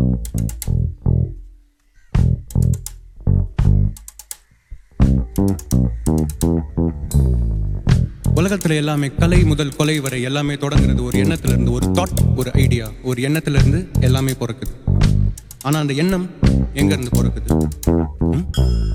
உலகத்துல எல்லாமே கலை முதல் கொலை வரை எல்லாமே தொடங்குறது ஒரு எண்ணத்துல இருந்து ஒரு தாட் ஒரு ஐடியா ஒரு எண்ணத்துல இருந்து எல்லாமே பிறக்குது ஆனா அந்த எண்ணம் எங்க இருந்து பிறக்குது ம்?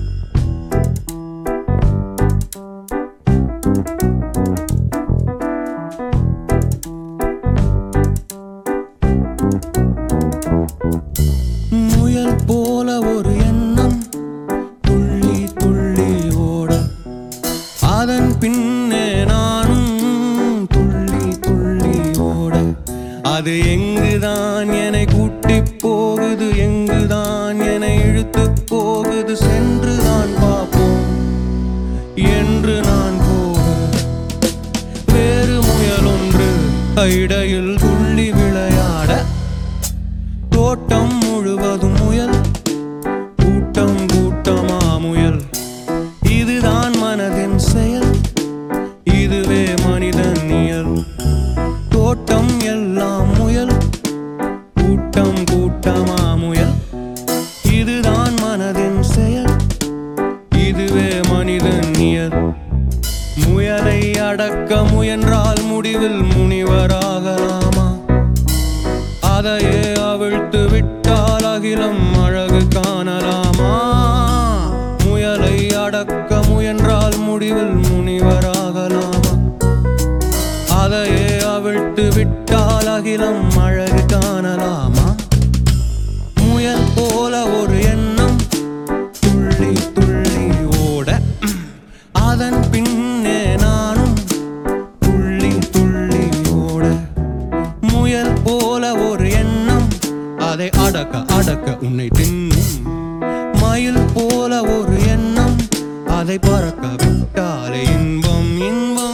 முயல் போல ஒரு எண்ணம் துள்ளி துள்ளி ஓட அதன் பின்னே நானும் துள்ளி துள்ளி ஓட அது எங்குதான் என்னை கூட்டி போகுது எங்குதான் என்னை இழுத்து போகுது சென்றுதான் பார்ப்போம் என்று நான் போக வேறு முயல் ஒன்று இடையில் துள்ளி விளையாட தோட்டம் முழுவதும் முயல் கூட்டம் கூட்டமா முயல் இதுதான் மனதின் செயல் இதுவே மனிதன் இயல் தோட்டம் எல்லாம் முயல் கூட்டம் கூட்டமா முயல் இதுதான் மனதின் செயல் இதுவே மனிதன் இயல் முயலை அடக்க முயன்றால் முடிவில் முனிவராகலாமா அதையே அவிழ்த்து விட்டால் அகிலம் அழகு காணலாமா முயலை அடக்க முயன்றால் முடிவில் முனிவராகலாமா அதையே அவிழ்த்து விட்டால் அகிலம் அழகு காணலாமா முயல் போல ஒரு எண்ணம் துள்ளி துள்ளி ஓட அதன் பின்னே நானும் துள்ளி துள்ளி ஓட முயல் போல ஒரு எண்ணம் அதை அடக்க அடக்க உன்னை தின்னும் மயில் போல ஒரு எண்ணம் அதை பறக்க விட்டாலே இன்பம் இன்பம்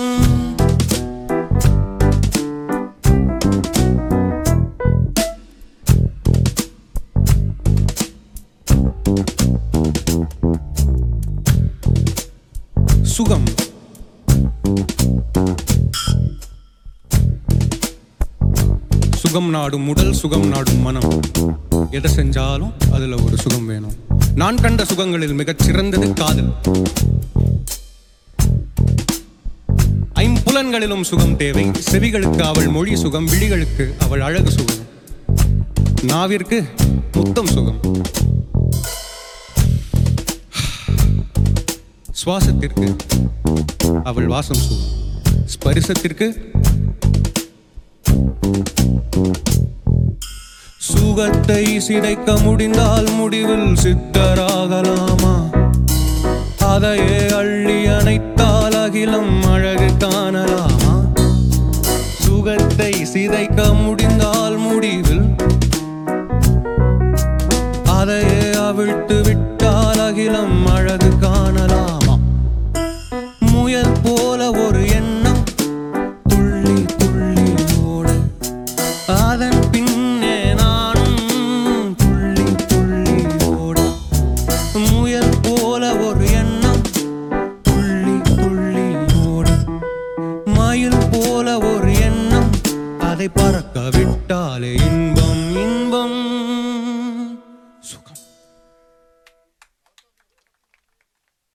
சுகம் சுகம் நாடும் உடல் சுகம் நாடும் மனம் எதை செஞ்சாலும் அதுல ஒரு சுகம் வேணும் நான் கண்ட சுகங்களில் மிகச் சிறந்தது காதல் ஐம்புலன்களிலும் சுகம் தேவை செவிகளுக்கு அவள் மொழி சுகம் விழிகளுக்கு அவள் அழகு சுகம் நாவிற்கு முத்தம் சுகம் சுவாசத்திற்கு அவள் வாசம் சுகம் ஸ்பரிசத்திற்கு சுகத்தை சிதைக்க முடிந்தால் முடிவில் சித்தராகலாமா அதையே அள்ளி அணை